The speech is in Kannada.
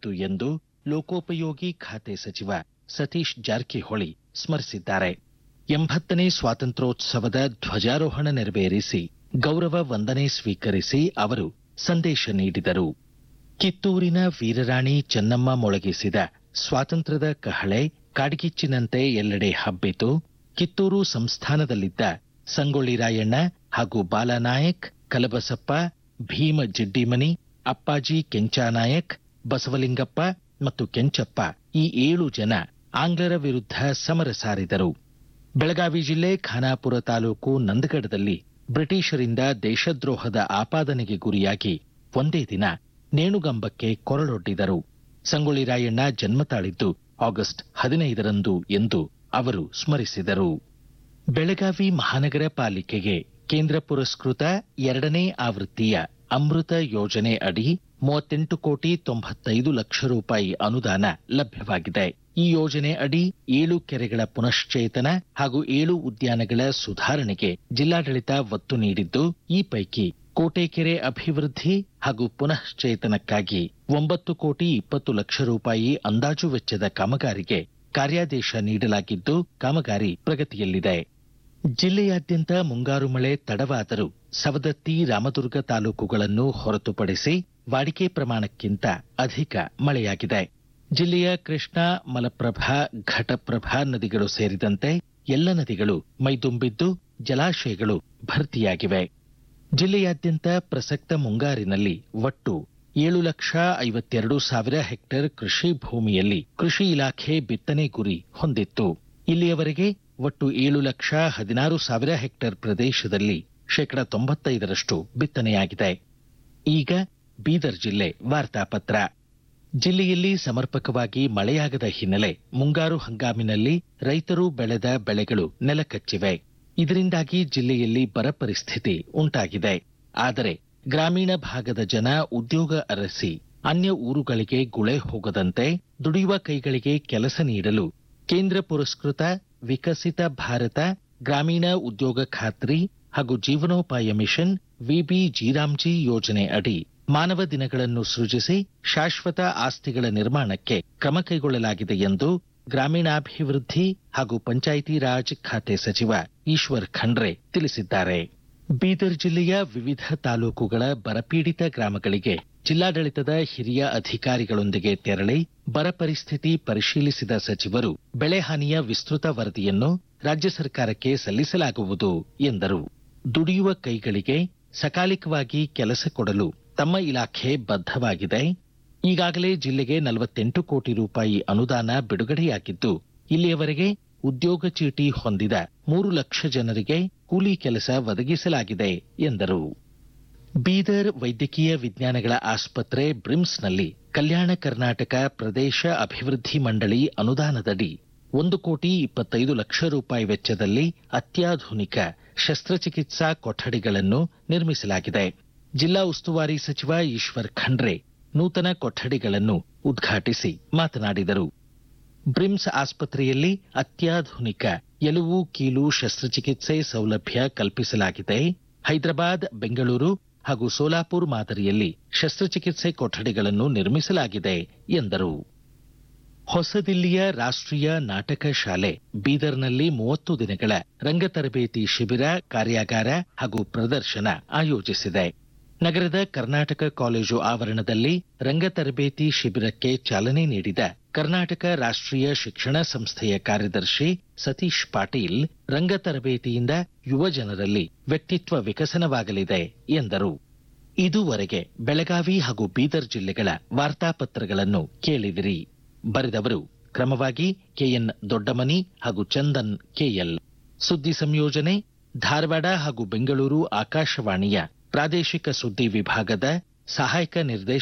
ಇತ್ತು ಎಂದು ಲೋಕೋಪಯೋಗಿ ಖಾತೆ ಸಚಿವ ಸತೀಶ್ ಜಾರಕಿಹೊಳಿ ಸ್ಮರಿಸಿದ್ದಾರೆ ಎಂಬತ್ತನೇ ಸ್ವಾತಂತ್ರ್ಯೋತ್ಸವದ ಧ್ವಜಾರೋಹಣ ನೆರವೇರಿಸಿ ಗೌರವ ವಂದನೆ ಸ್ವೀಕರಿಸಿ ಅವರು ಸಂದೇಶ ನೀಡಿದರು ಕಿತ್ತೂರಿನ ವೀರರಾಣಿ ಚೆನ್ನಮ್ಮ ಮೊಳಗಿಸಿದ ಸ್ವಾತಂತ್ರ್ಯದ ಕಹಳೆ ಕಾಡ್ಗಿಚ್ಚಿನಂತೆ ಎಲ್ಲೆಡೆ ಹಬ್ಬಿತು ಕಿತ್ತೂರು ಸಂಸ್ಥಾನದಲ್ಲಿದ್ದ ಸಂಗೊಳ್ಳಿ ರಾಯಣ್ಣ ಹಾಗೂ ಬಾಲನಾಯಕ್ ಕಲಬಸಪ್ಪ ಭೀಮ ಜಿಡ್ಡಿಮನಿ ಅಪ್ಪಾಜಿ ಕೆಂಚಾನಾಯಕ್ ಬಸವಲಿಂಗಪ್ಪ ಮತ್ತು ಕೆಂಚಪ್ಪ ಈ ಏಳು ಜನ ಆಂಗ್ಲರ ವಿರುದ್ಧ ಸಮರ ಸಾರಿದರು ಬೆಳಗಾವಿ ಜಿಲ್ಲೆ ಖಾನಾಪುರ ತಾಲೂಕು ನಂದಗಡದಲ್ಲಿ ಬ್ರಿಟಿಷರಿಂದ ದೇಶದ್ರೋಹದ ಆಪಾದನೆಗೆ ಗುರಿಯಾಗಿ ಒಂದೇ ದಿನ ನೇಣುಗಂಬಕ್ಕೆ ಕೊರಳೊಡ್ಡಿದರು ಸಂಗೊಳ್ಳಿ ರಾಯಣ್ಣ ಜನ್ಮ ತಾಳಿದ್ದು ಆಗಸ್ಟ್ ಹದಿನೈದರಂದು ಎಂದು ಅವರು ಸ್ಮರಿಸಿದರು ಬೆಳಗಾವಿ ಮಹಾನಗರ ಪಾಲಿಕೆಗೆ ಕೇಂದ್ರ ಪುರಸ್ಕೃತ ಎರಡನೇ ಆವೃತ್ತಿಯ ಅಮೃತ ಯೋಜನೆ ಅಡಿ ಮೂವತ್ತೆಂಟು ಕೋಟಿ ತೊಂಬತ್ತೈದು ಲಕ್ಷ ರೂಪಾಯಿ ಅನುದಾನ ಲಭ್ಯವಾಗಿದೆ ಈ ಯೋಜನೆ ಅಡಿ ಏಳು ಕೆರೆಗಳ ಪುನಶ್ಚೇತನ ಹಾಗೂ ಏಳು ಉದ್ಯಾನಗಳ ಸುಧಾರಣೆಗೆ ಜಿಲ್ಲಾಡಳಿತ ಒತ್ತು ನೀಡಿದ್ದು ಈ ಪೈಕಿ ಕೋಟೆಕೆರೆ ಅಭಿವೃದ್ಧಿ ಹಾಗೂ ಪುನಶ್ಚೇತನಕ್ಕಾಗಿ ಒಂಬತ್ತು ಕೋಟಿ ಇಪ್ಪತ್ತು ಲಕ್ಷ ರೂಪಾಯಿ ಅಂದಾಜು ವೆಚ್ಚದ ಕಾಮಗಾರಿಗೆ ಕಾರ್ಯಾದೇಶ ನೀಡಲಾಗಿದ್ದು ಕಾಮಗಾರಿ ಪ್ರಗತಿಯಲ್ಲಿದೆ ಜಿಲ್ಲೆಯಾದ್ಯಂತ ಮುಂಗಾರು ಮಳೆ ತಡವಾದರೂ ಸವದತ್ತಿ ರಾಮದುರ್ಗ ತಾಲೂಕುಗಳನ್ನು ಹೊರತುಪಡಿಸಿ ವಾಡಿಕೆ ಪ್ರಮಾಣಕ್ಕಿಂತ ಅಧಿಕ ಮಳೆಯಾಗಿದೆ ಜಿಲ್ಲೆಯ ಕೃಷ್ಣಾ ಮಲಪ್ರಭಾ ಘಟಪ್ರಭಾ ನದಿಗಳು ಸೇರಿದಂತೆ ಎಲ್ಲ ನದಿಗಳು ಮೈದುಂಬಿದ್ದು ಜಲಾಶಯಗಳು ಭರ್ತಿಯಾಗಿವೆ ಜಿಲ್ಲೆಯಾದ್ಯಂತ ಪ್ರಸಕ್ತ ಮುಂಗಾರಿನಲ್ಲಿ ಒಟ್ಟು ಏಳು ಲಕ್ಷ ಐವತ್ತೆರಡು ಸಾವಿರ ಹೆಕ್ಟೇರ್ ಕೃಷಿ ಭೂಮಿಯಲ್ಲಿ ಕೃಷಿ ಇಲಾಖೆ ಬಿತ್ತನೆ ಗುರಿ ಹೊಂದಿತ್ತು ಇಲ್ಲಿಯವರೆಗೆ ಒಟ್ಟು ಏಳು ಲಕ್ಷ ಹದಿನಾರು ಸಾವಿರ ಹೆಕ್ಟೇರ್ ಪ್ರದೇಶದಲ್ಲಿ ಶೇಕಡ ತೊಂಬತ್ತೈದರಷ್ಟು ಬಿತ್ತನೆಯಾಗಿದೆ ಈಗ ಬೀದರ್ ಜಿಲ್ಲೆ ವಾರ್ತಾಪತ್ರ ಜಿಲ್ಲೆಯಲ್ಲಿ ಸಮರ್ಪಕವಾಗಿ ಮಳೆಯಾಗದ ಹಿನ್ನೆಲೆ ಮುಂಗಾರು ಹಂಗಾಮಿನಲ್ಲಿ ರೈತರು ಬೆಳೆದ ಬೆಳೆಗಳು ನೆಲಕಚ್ಚಿವೆ ಇದರಿಂದಾಗಿ ಜಿಲ್ಲೆಯಲ್ಲಿ ಬರ ಪರಿಸ್ಥಿತಿ ಉಂಟಾಗಿದೆ ಆದರೆ ಗ್ರಾಮೀಣ ಭಾಗದ ಜನ ಉದ್ಯೋಗ ಅರಸಿ ಅನ್ಯ ಊರುಗಳಿಗೆ ಗುಳೆ ಹೋಗದಂತೆ ದುಡಿಯುವ ಕೈಗಳಿಗೆ ಕೆಲಸ ನೀಡಲು ಕೇಂದ್ರ ಪುರಸ್ಕೃತ ವಿಕಸಿತ ಭಾರತ ಗ್ರಾಮೀಣ ಉದ್ಯೋಗ ಖಾತ್ರಿ ಹಾಗೂ ಜೀವನೋಪಾಯ ಮಿಷನ್ ವಿಬಿ ಜೀರಾಮ್ಜಿ ಯೋಜನೆ ಅಡಿ ಮಾನವ ದಿನಗಳನ್ನು ಸೃಜಿಸಿ ಶಾಶ್ವತ ಆಸ್ತಿಗಳ ನಿರ್ಮಾಣಕ್ಕೆ ಕ್ರಮ ಕೈಗೊಳ್ಳಲಾಗಿದೆ ಎಂದು ಗ್ರಾಮೀಣಾಭಿವೃದ್ಧಿ ಹಾಗೂ ಪಂಚಾಯಿತಿ ರಾಜ್ ಖಾತೆ ಸಚಿವ ಈಶ್ವರ್ ಖಂಡ್ರೆ ತಿಳಿಸಿದ್ದಾರೆ ಬೀದರ್ ಜಿಲ್ಲೆಯ ವಿವಿಧ ತಾಲೂಕುಗಳ ಬರಪೀಡಿತ ಗ್ರಾಮಗಳಿಗೆ ಜಿಲ್ಲಾಡಳಿತದ ಹಿರಿಯ ಅಧಿಕಾರಿಗಳೊಂದಿಗೆ ತೆರಳಿ ಬರ ಪರಿಸ್ಥಿತಿ ಪರಿಶೀಲಿಸಿದ ಸಚಿವರು ಬೆಳೆ ಹಾನಿಯ ವಿಸ್ತೃತ ವರದಿಯನ್ನು ರಾಜ್ಯ ಸರ್ಕಾರಕ್ಕೆ ಸಲ್ಲಿಸಲಾಗುವುದು ಎಂದರು ದುಡಿಯುವ ಕೈಗಳಿಗೆ ಸಕಾಲಿಕವಾಗಿ ಕೆಲಸ ಕೊಡಲು ತಮ್ಮ ಇಲಾಖೆ ಬದ್ಧವಾಗಿದೆ ಈಗಾಗಲೇ ಜಿಲ್ಲೆಗೆ ನಲವತ್ತೆಂಟು ಕೋಟಿ ರೂಪಾಯಿ ಅನುದಾನ ಬಿಡುಗಡೆಯಾಗಿದ್ದು ಇಲ್ಲಿಯವರೆಗೆ ಉದ್ಯೋಗ ಚೀಟಿ ಹೊಂದಿದ ಮೂರು ಲಕ್ಷ ಜನರಿಗೆ ಕೂಲಿ ಕೆಲಸ ಒದಗಿಸಲಾಗಿದೆ ಎಂದರು ಬೀದರ್ ವೈದ್ಯಕೀಯ ವಿಜ್ಞಾನಗಳ ಆಸ್ಪತ್ರೆ ಬ್ರಿಮ್ಸ್ನಲ್ಲಿ ಕಲ್ಯಾಣ ಕರ್ನಾಟಕ ಪ್ರದೇಶ ಅಭಿವೃದ್ಧಿ ಮಂಡಳಿ ಅನುದಾನದಡಿ ಒಂದು ಕೋಟಿ ಇಪ್ಪತ್ತೈದು ಲಕ್ಷ ರೂಪಾಯಿ ವೆಚ್ಚದಲ್ಲಿ ಅತ್ಯಾಧುನಿಕ ಶಸ್ತ್ರಚಿಕಿತ್ಸಾ ಕೊಠಡಿಗಳನ್ನು ನಿರ್ಮಿಸಲಾಗಿದೆ ಜಿಲ್ಲಾ ಉಸ್ತುವಾರಿ ಸಚಿವ ಈಶ್ವರ್ ಖಂಡ್ರೆ ನೂತನ ಕೊಠಡಿಗಳನ್ನು ಉದ್ಘಾಟಿಸಿ ಮಾತನಾಡಿದರು ಬ್ರಿಮ್ಸ್ ಆಸ್ಪತ್ರೆಯಲ್ಲಿ ಅತ್ಯಾಧುನಿಕ ಎಲುವು ಕೀಲು ಶಸ್ತ್ರಚಿಕಿತ್ಸೆ ಸೌಲಭ್ಯ ಕಲ್ಪಿಸಲಾಗಿದೆ ಹೈದರಾಬಾದ್ ಬೆಂಗಳೂರು ಹಾಗೂ ಸೋಲಾಪುರ್ ಮಾದರಿಯಲ್ಲಿ ಶಸ್ತ್ರಚಿಕಿತ್ಸೆ ಕೊಠಡಿಗಳನ್ನು ನಿರ್ಮಿಸಲಾಗಿದೆ ಎಂದರು ಹೊಸದಿಲ್ಲಿಯ ರಾಷ್ಟ್ರೀಯ ನಾಟಕ ಶಾಲೆ ಬೀದರ್ನಲ್ಲಿ ಮೂವತ್ತು ದಿನಗಳ ರಂಗ ತರಬೇತಿ ಶಿಬಿರ ಕಾರ್ಯಾಗಾರ ಹಾಗೂ ಪ್ರದರ್ಶನ ಆಯೋಜಿಸಿದೆ ನಗರದ ಕರ್ನಾಟಕ ಕಾಲೇಜು ಆವರಣದಲ್ಲಿ ರಂಗ ತರಬೇತಿ ಶಿಬಿರಕ್ಕೆ ಚಾಲನೆ ನೀಡಿದ ಕರ್ನಾಟಕ ರಾಷ್ಟ್ರೀಯ ಶಿಕ್ಷಣ ಸಂಸ್ಥೆಯ ಕಾರ್ಯದರ್ಶಿ ಸತೀಶ್ ಪಾಟೀಲ್ ರಂಗ ತರಬೇತಿಯಿಂದ ಯುವ ಜನರಲ್ಲಿ ವ್ಯಕ್ತಿತ್ವ ವಿಕಸನವಾಗಲಿದೆ ಎಂದರು ಇದುವರೆಗೆ ಬೆಳಗಾವಿ ಹಾಗೂ ಬೀದರ್ ಜಿಲ್ಲೆಗಳ ವಾರ್ತಾಪತ್ರಗಳನ್ನು ಕೇಳಿದಿರಿ ಬರೆದವರು ಕ್ರಮವಾಗಿ ಕೆಎನ್ ದೊಡ್ಡಮನಿ ಹಾಗೂ ಚಂದನ್ ಕೆಎಲ್ ಸುದ್ದಿ ಸಂಯೋಜನೆ ಧಾರವಾಡ ಹಾಗೂ ಬೆಂಗಳೂರು ಆಕಾಶವಾಣಿಯ ಪ್ರಾದೇಶಿಕ ಸುದ್ದಿ ವಿಭಾಗದ ಸಹಾಯಕ ನಿರ್ದೇಶಕ